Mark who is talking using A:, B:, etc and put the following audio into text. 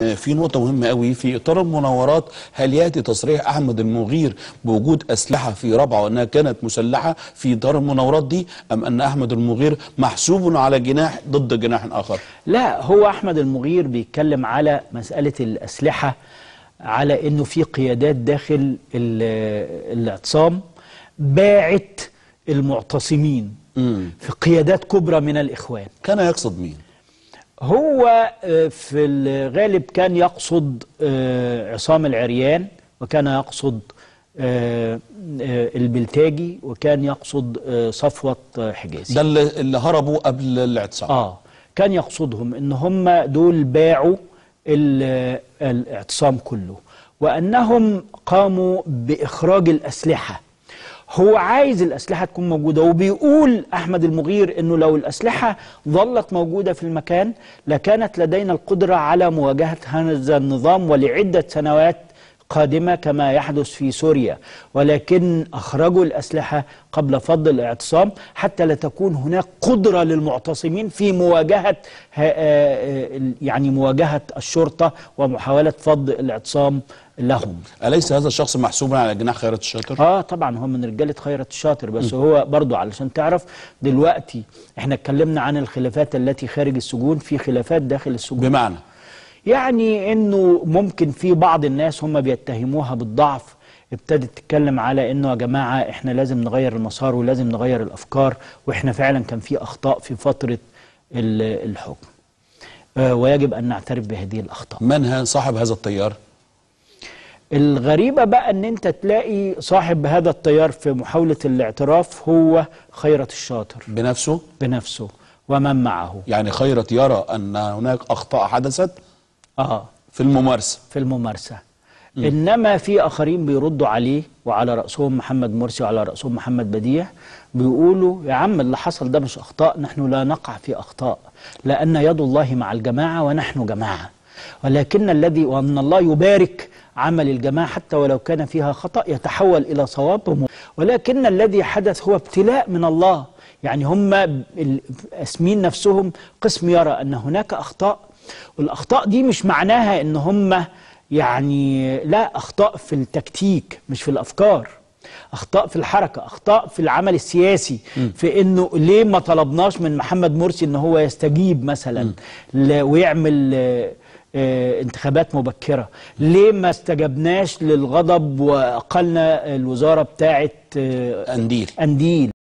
A: في نقطة مهمة قوي في إطار المناورات هل يأتي تصريح أحمد المغير بوجود أسلحة في رابعة وأنها كانت مسلحة في إطار المناورات دي أم أن أحمد المغير محسوب على جناح ضد جناح آخر
B: لا هو احمد المغير بيتكلم على مساله الاسلحه على انه في قيادات داخل ال- الاعتصام باعت المعتصمين
A: مم.
B: في قيادات كبرى من الاخوان
A: كان يقصد مين
B: هو آه، في الغالب كان يقصد آه، عصام العريان وكان يقصد آه، آه، البلتاجي وكان يقصد آه، صفوة آه، حجازي
A: ده اللي, اللي هربوا قبل الاعتصام
B: اه كان يقصدهم ان هم دول باعوا ال- الاعتصام كله وانهم قاموا باخراج الاسلحه هو عايز الاسلحه تكون موجوده وبيقول احمد المغير انه لو الاسلحه ظلت موجوده في المكان لكانت لدينا القدره على مواجهه هذا النظام ولعده سنوات قادمة كما يحدث في سوريا ولكن أخرجوا الأسلحة قبل فض الاعتصام حتى لا تكون هناك قدرة للمعتصمين في مواجهة ها- آه، آه، يعني مواجهة الشرطة ومحاولة فض الاعتصام لهم
A: أليس هذا الشخص محسوبا على جناح خيرت الشاطر
B: اه طبعا هو من رجاله خيرت الشاطر بس هو برضو علشان تعرف دلوقتي احنا اتكلمنا عن الخلافات التي خارج السجون في خلافات داخل السجون
A: بمعنى
B: يعني انه ممكن في بعض الناس هم بيتهموها بالضعف ابتدت تتكلم على انه يا جماعه احنا لازم نغير المسار ولازم نغير الافكار واحنا فعلا كان في اخطاء في فتره ال- الحكم آه، ويجب ان نعترف بهذه الاخطاء
A: من ها صاحب هذا التيار
B: الغريبة بقى ان انت تلاقي صاحب هذا التيار في محاولة الاعتراف هو خيرت الشاطر
A: بنفسه
B: بنفسه ومن معه
A: يعني خيرت يرى أن هناك أخطاء حدثت
B: اه
A: في الممارسة
B: في الممارسة انما في اخرين بيردوا عليه وعلى رأسهم محمد مرسي وعلى رأسهم محمد بديع بيقولوا يا عم اللي حصل ده مش اخطاء نحن لا نقع في اخطاء لان يد الله مع الجماعة ونحن جماعة ولكن الذي وان الله يبارك عمل الجماعة حتى ولو كان فيها خطأ يتحول إلى صواب ولكن الذي حدث هو ابتلاء من الله يعني هم ال- اسمين نفسهم قسم يرى أن هناك أخطاء والأخطاء دي مش معناها أن هم يعني لا أخطاء في التكتيك مش في الأفكار أخطاء في الحركة أخطاء في العمل السياسي في أنه ليه ما طلبناش من محمد مرسي أنه هو يستجيب مثلا ل- ويعمل آه، آه، انتخابات مبكرة ليه ما استجبناش للغضب وأقلنا الوزارة بتاعت آه،
A: أنديل
B: أنديل